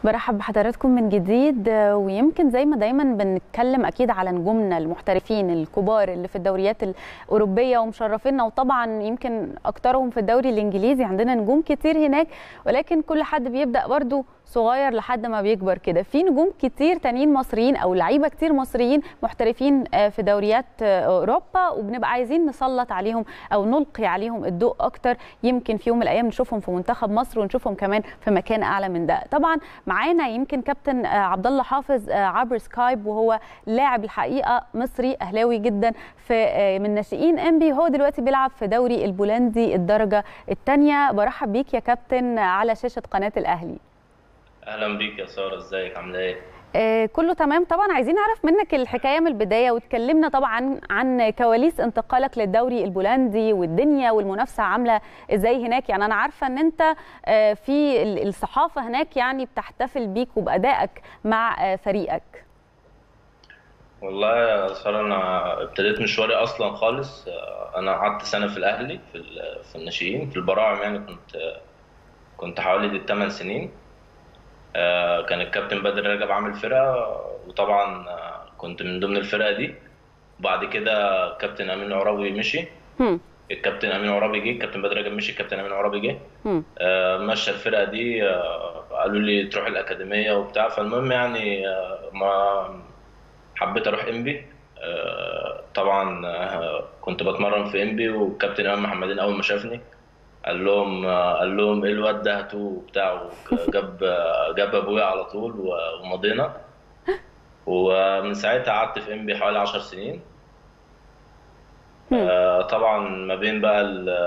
برحب بحضراتكم من جديد ويمكن زي ما دايما بنتكلم اكيد على نجومنا المحترفين الكبار اللي في الدوريات الاوروبيه ومشرفينا وطبعا يمكن اكترهم في الدوري الانجليزي عندنا نجوم كتير هناك ولكن كل حد بيبدا برضو صغير لحد ما بيكبر كده في نجوم كتير تانيين مصريين او لعيبه كتير مصريين محترفين في دوريات اوروبا وبنبقى عايزين نسلط عليهم او نلقي عليهم الضوء اكتر يمكن في يوم من الايام نشوفهم في منتخب مصر ونشوفهم كمان في مكان اعلى من ده طبعا معانا يمكن كابتن عبد الله حافظ عبر سكايب وهو لاعب الحقيقه مصري اهلاوي جدا في من ناشئين انبي وهو دلوقتي بيلعب في دوري البولندي الدرجه الثانيه برحب بيك يا كابتن على شاشه قناه الاهلي اهلا بيك يا ساره ازيك عامله ايه آه كله تمام طبعا عايزين نعرف منك الحكايه من البدايه وتكلمنا طبعا عن كواليس انتقالك للدوري البولندي والدنيا والمنافسه عامله ازاي هناك يعني انا عارفه ان انت آه في الصحافه هناك يعني بتحتفل بيك وبادائك مع آه فريقك والله يا ساره انا ابتديت مشواري اصلا خالص انا قعدت سنه في الاهلي في في الناشئين في البراعم يعني كنت كنت حوالي 8 سنين كان الكابتن بدر رجب عامل فرقه وطبعا كنت من ضمن الفرقه دي وبعد كده الكابتن امين عرابي مشي الكابتن امين عرابي جه الكابتن بدر رجب مشي الكابتن امين عرابي جه مشى الفرقه دي قالوا لي تروح الاكاديميه وبتاع فالمهم يعني ما حبيت اروح انبي طبعا كنت بتمرن في انبي والكابتن امام محمدين اول ما شافني قال لهم قال لهم ايه الواد ده هاتوه وبتاع جاب جاب ابويا على طول ومضينا ومن ساعتها قعدت في ام بي حوالي 10 سنين طبعا ما بين بقى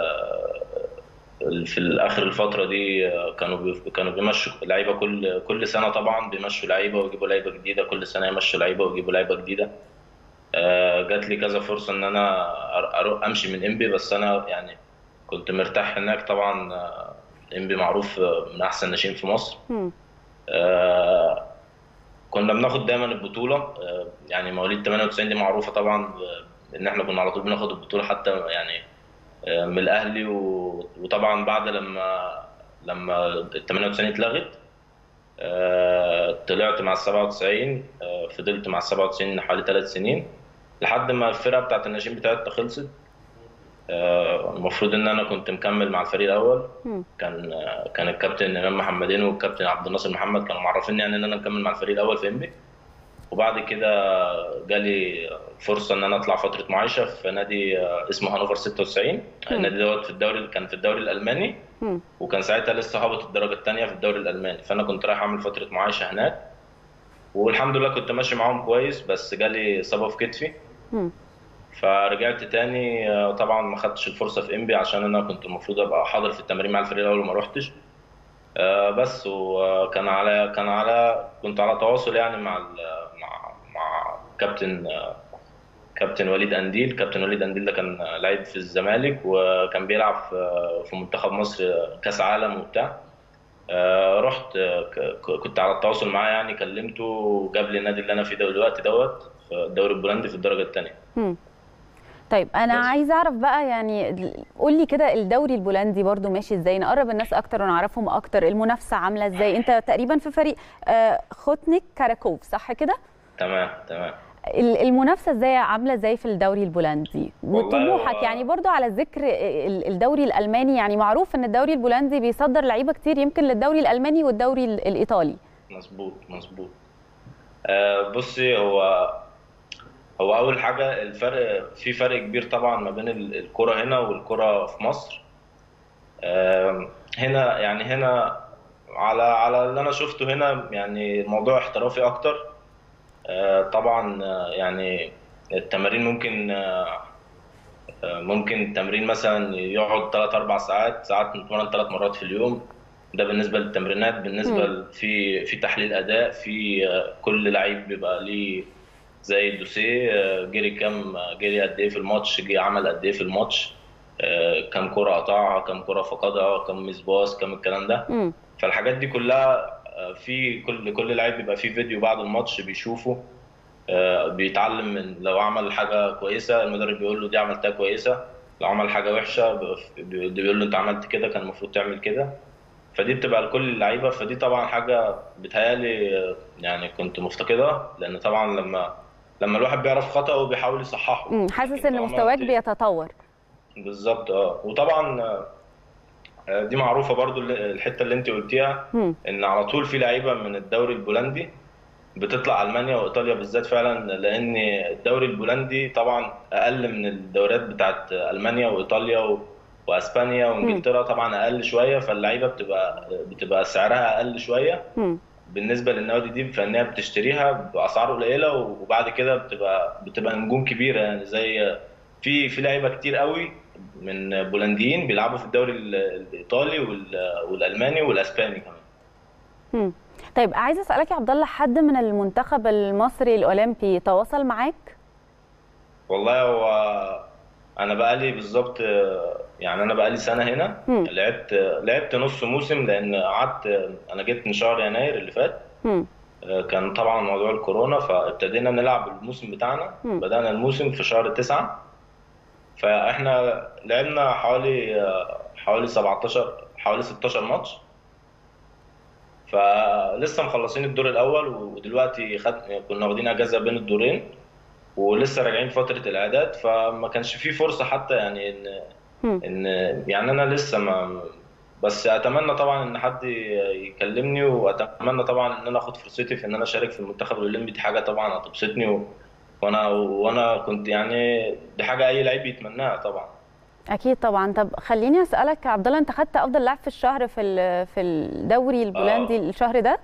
في اخر الفتره دي كانوا كانوا بيمشوا لعيبه كل كل سنه طبعا بيمشوا لعيبه ويجيبوا لعيبه جديده كل سنه يمشوا لعيبه ويجيبوا لعيبه جديده جات لي كذا فرصه ان انا اروح امشي من ام بي بس انا يعني كنت مرتاح هناك طبعا انبي معروف من احسن الناشئين في مصر آه كنا بناخد دايما البطوله آه يعني مواليد 98 دي معروفه طبعا ان احنا كنا على طول بناخد البطوله حتى يعني آه من الاهلي وطبعا بعد لما لما ال 98 اتلغت طلعت مع ال 97 فضلت مع ال 97 حوالي ثلاث سنين لحد ما الفرقه بتاعت الناشئين بتاعتنا خلصت المفروض ان انا كنت مكمل مع الفريق الاول كان كان الكابتن امام محمدين والكابتن عبد الناصر محمد كانوا معرفيني يعني ان انا مكمل مع الفريق الاول في انبي وبعد كده جالي فرصه ان انا اطلع فتره معايشه في نادي اسمه هانوفر 96 النادي دوت في الدوري كان في الدوري الالماني وكان ساعتها لسه هابط الدرجه الثانيه في الدوري الالماني فانا كنت رايح اعمل فتره معايشه هناك والحمد لله كنت ماشي معاهم كويس بس جالي اصابه في كتفي فرجعت تاني طبعا ما خدتش الفرصه في انبي عشان انا كنت المفروض ابقى حاضر في التمرين مع الفريق الاول وما روحتش بس وكان على كان على كنت على تواصل يعني مع مع مع كابتن كابتن وليد انديل كابتن وليد انديل ده كان لعيب في الزمالك وكان بيلعب في منتخب مصر كاس عالم وبتاع رحت كنت على التواصل معاه يعني كلمته وجاب لي النادي اللي انا فيه دلوقتي دوت في الدوري البولندي في الدرجه الثانيه طيب انا عايزه اعرف بقى يعني قول لي كده الدوري البولندي برضو ماشي ازاي نقرب الناس اكتر ونعرفهم اكتر المنافسه عامله ازاي انت تقريبا في فريق خوتنيك كاراكوف صح كده تمام تمام المنافسه ازاي عامله ازاي في الدوري البولندي وطموحك يعني برضو على ذكر الدوري الالماني يعني معروف ان الدوري البولندي بيصدر لعيبه كتير يمكن للدوري الالماني والدوري الايطالي مظبوط مظبوط آه بصي هو هو اول حاجه الفرق في فرق كبير طبعا ما بين الكره هنا والكره في مصر هنا يعني هنا على على اللي انا شفته هنا يعني الموضوع احترافي اكتر طبعا يعني التمارين ممكن ممكن التمرين مثلا يقعد 3 4 ساعات ساعات نتمرن ثلاث مرات في اليوم ده بالنسبه للتمرينات بالنسبه م. في في تحليل اداء في كل لعيب بيبقى ليه زي الدوسيه جري كام جري قد ايه في الماتش جه عمل قد ايه في الماتش كام كره قطعها كام كره فقدها كام ميس باص كام الكلام ده م. فالحاجات دي كلها في كل كل لعيب بيبقى فيه فيديو بعد الماتش بيشوفه بيتعلم من لو عمل حاجه كويسه المدرب بيقول له دي عملتها كويسه لو عمل حاجه وحشه بيقول له انت عملت كده كان المفروض تعمل كده فدي بتبقى لكل اللعيبه فدي طبعا حاجه بتهيالي آه، يعني كنت مفتقدها لان طبعا لما لما الواحد بيعرف خطأه بيحاول يصححه مم. حاسس لكن ان طالما مستواك انت بيتطور بالظبط اه وطبعا آه، دي معروفه برضو اللي- الحته اللي انت قلتيها مم. ان على طول في لعيبه من الدوري البولندي بتطلع المانيا وايطاليا بالذات فعلا لان الدوري البولندي طبعا اقل من الدوريات بتاعت المانيا وايطاليا و... واسبانيا وانجلترا طبعا اقل شويه فاللعيبه بتبقى بتبقى سعرها اقل شويه مم. بالنسبه للنوادي دي فانها بتشتريها باسعار قليله وبعد كده بتبقى بتبقى نجوم كبيره يعني زي في في لعيبه كتير قوي من بولنديين بيلعبوا في الدوري ال- الايطالي وال- والالماني والاسباني كمان مم. طيب عايزه اسالك يا عبد الله حد من المنتخب المصري الاولمبي تواصل معاك والله هو انا بقالي بالظبط يعني انا بقالي سنه هنا مم. لعبت لعبت نص موسم لان قعدت انا جيت من شهر يناير اللي فات مم. كان طبعا موضوع الكورونا فابتدينا نلعب الموسم بتاعنا مم. بدأنا الموسم في شهر تسعة فاحنا لعبنا حوالي حوالي 17 حوالي 16 ماتش فلسه مخلصين الدور الاول ودلوقتي خد كنا واخدين اجازه بين الدورين ولسه راجعين فتره الاعداد فما كانش في فرصه حتى يعني ان مم. ان يعني انا لسه ما بس اتمنى طبعا ان حد يكلمني واتمنى طبعا ان انا اخد فرصتي في ان انا اشارك في المنتخب الاولمبي دي حاجه طبعا هتبسطني و... وانا وانا كنت يعني دي حاجه اي لعيب يتمناها طبعا اكيد طبعا طب خليني اسالك يا عبد الله انت خدت افضل لاعب في الشهر في ال- في الدوري البولندي الشهر ده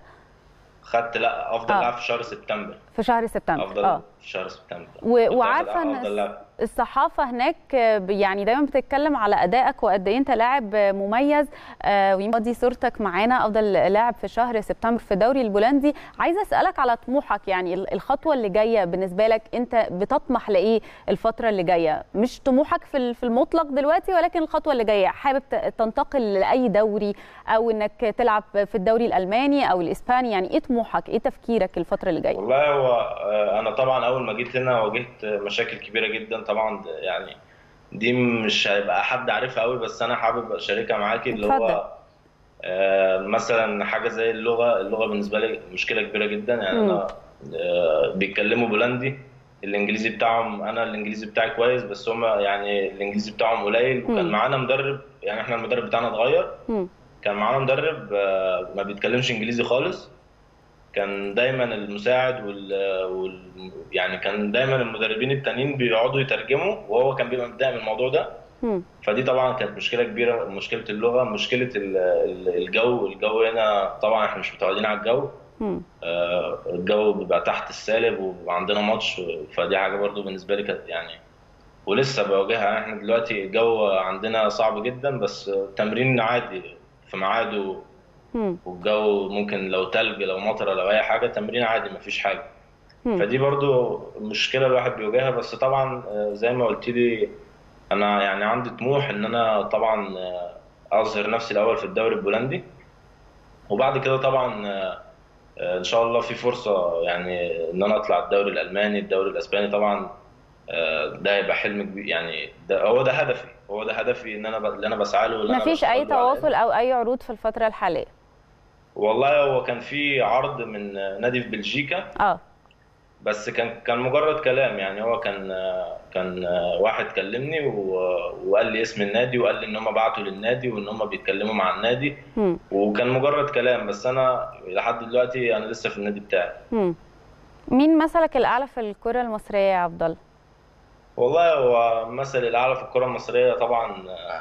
خدت لا افضل آه. لاعب في شهر سبتمبر في شهر سبتمبر افضل اه في شهر سبتمبر و- كنت وعارفه آخد ان افضل لاعب الصحافه هناك ب- يعني دايما بتتكلم على ادائك وقد ايه انت لاعب مميز آه، ويمكن دي صورتك معانا افضل لاعب في شهر سبتمبر في الدوري البولندي عايزه اسالك على طموحك يعني ال- الخطوه اللي جايه بالنسبه لك انت بتطمح لايه الفتره اللي جايه مش طموحك في ال- في المطلق دلوقتي ولكن الخطوه اللي جايه حابب ت- تنتقل لاي دوري او انك تلعب في الدوري الالماني او الاسباني يعني ايه طموحك ايه تفكيرك الفتره اللي جايه والله هو آه، انا طبعا اول ما جيت هنا واجهت مشاكل كبيره جدا طبعا يعني دي مش هيبقى حد عارفها قوي بس انا حابب اشاركها معاكي اللي اتفضل. هو آه، مثلا حاجه زي اللغه اللغه بالنسبه لي مشكله كبيره جدا يعني مم. انا آه، بيتكلموا بولندي الانجليزي بتاعهم انا الانجليزي بتاعي كويس بس هم يعني الانجليزي بتاعهم قليل وكان مم. معانا مدرب يعني احنا المدرب بتاعنا اتغير مم. كان معانا مدرب آه، ما بيتكلمش انجليزي خالص كان دايما المساعد وال... وال... يعني كان دايما المدربين التانيين بيقعدوا يترجموا وهو كان بيبقى متضايق من الموضوع ده مم. فدي طبعا كانت مشكله كبيره مشكله اللغه مشكله ال- ال- الجو الجو هنا طبعا احنا مش متعودين على الجو مم. آه، الجو بيبقى تحت السالب وعندنا ماتش فدي حاجه برضو بالنسبه لي كانت يعني ولسه بواجهها احنا دلوقتي الجو عندنا صعب جدا بس تمرين عادي في ميعاده مم. والجو ممكن لو تلج لو مطره لو اي حاجه تمرين عادي مفيش حاجه مم. فدي برضو مشكله الواحد بيواجهها بس طبعا آه، زي ما قلت لي انا يعني عندي طموح ان انا طبعا آه، اظهر نفسي الاول في الدوري البولندي وبعد كده طبعا آه، آه، ان شاء الله في فرصه يعني ان انا اطلع الدوري الالماني الدوري الاسباني طبعا آه، ده هيبقى حلم كبير يعني ده هو ده هدفي هو ده هدفي ان انا ب- اللي انا بسعى له واللي أنا مفيش اي بشتغل له على تواصل او اي عروض في الفتره الحاليه والله هو كان في عرض من نادي في بلجيكا اه بس كان كان مجرد كلام يعني هو كان كان واحد كلمني و- وقال لي اسم النادي وقال لي ان هم بعتوا للنادي وان هم بيتكلموا مع النادي مم. وكان مجرد كلام بس انا لحد دلوقتي انا لسه في النادي بتاعي مم. مين مثلك الاعلى في الكره المصريه يا عبد الله والله هو مثل الاعلى في الكره المصريه طبعا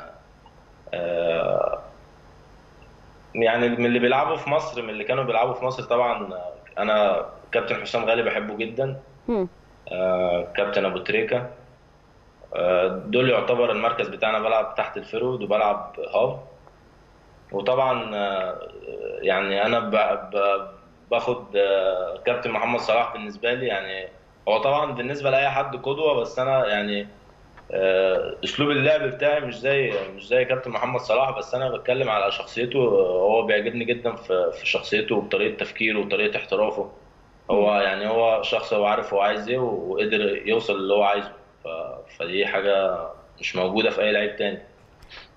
آه، يعني من اللي بيلعبوا في مصر من اللي كانوا بيلعبوا في مصر طبعا انا كابتن حسام غالي بحبه جدا مم. آه، كابتن ابو تريكه آه، دول يعتبر المركز بتاعنا بلعب تحت الفرود وبلعب هاف وطبعا آه، يعني انا ب- ب- باخد آه، كابتن محمد صلاح بالنسبه لي يعني هو طبعا بالنسبه لاي حد قدوه بس انا يعني آه، اسلوب اللعب بتاعي مش زي مش زي كابتن محمد صلاح بس انا بتكلم على شخصيته آه، هو بيعجبني جدا في في شخصيته وبطريقه تفكيره وطريقه احترافه هو يعني هو شخص هو عارف هو عايز ايه وقدر يوصل اللي هو عايزه ف- فدي حاجه مش موجوده في اي لعيب تاني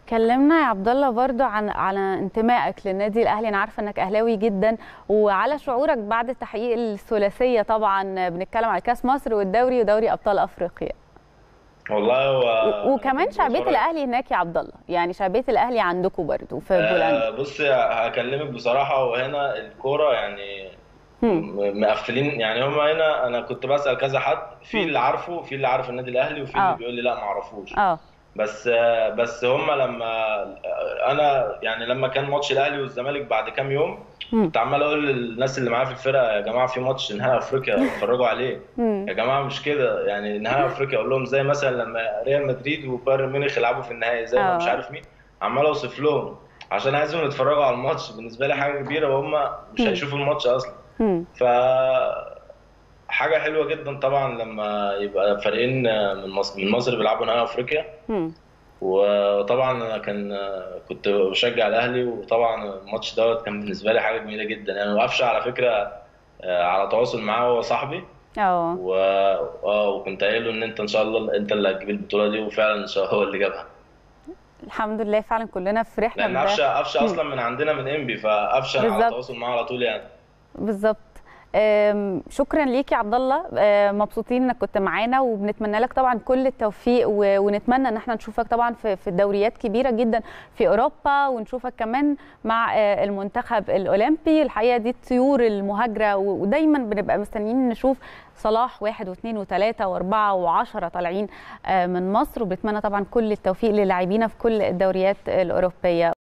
كلمنا يا عبد الله برضو عن على انتمائك للنادي الاهلي انا عارفه انك اهلاوي جدا وعلى شعورك بعد تحقيق الثلاثيه طبعا بنتكلم على كاس مصر والدوري ودوري ابطال افريقيا والله هو وكمان شعبيه الاهلي هناك يا عبد الله يعني شعبيه الاهلي عندكم برضو في بولندا آه بص هكلمك بصراحه وهنا الكوره يعني مقفلين يعني هم هنا انا كنت بسال كذا حد في اللي عارفه في اللي عارف النادي الاهلي وفي اللي بيقول لي لا ما اعرفوش اه بس بس هم لما انا يعني لما كان ماتش الاهلي والزمالك بعد كام يوم كنت عمال اقول للناس اللي معايا في الفرقه يا جماعه في ماتش نهائي افريقيا اتفرجوا عليه يا جماعه مش كده يعني نهائي افريقيا اقول لهم زي مثلا لما ريال مدريد وبايرن ميونخ يلعبوا في النهائي زي ما مش عارف مين عمال اوصف لهم عشان عايزهم يتفرجوا على الماتش بالنسبه لي حاجه كبيره وهم مش هيشوفوا الماتش اصلا ف حاجه حلوه جدا طبعا لما يبقى فريقين من مصر من مصر بيلعبوا نهائي افريقيا وطبعا انا كان كنت بشجع الاهلي وطبعا الماتش دوت كان بالنسبه لي حاجه جميله جدا يعني وقفشه على فكره على تواصل معاه هو صاحبي اه و... اه وكنت قايل له ان انت ان شاء الله انت اللي هتجيب البطوله دي وفعلا ان شاء الله هو اللي جابها الحمد لله فعلا كلنا فرحنا لان قفشه قفشه اصلا من عندنا من انبي فقفشه على تواصل معاه على طول يعني بالظبط شكرا ليك يا عبد الله مبسوطين انك كنت معانا وبنتمنى لك طبعا كل التوفيق ونتمنى ان احنا نشوفك طبعا في الدوريات كبيره جدا في اوروبا ونشوفك كمان مع المنتخب الاولمبي الحقيقه دي الطيور المهاجره ودايما بنبقى مستنيين نشوف صلاح واحد واثنين وثلاثة وأربعة وعشرة طالعين من مصر وبنتمنى طبعا كل التوفيق للاعبينا في كل الدوريات الأوروبية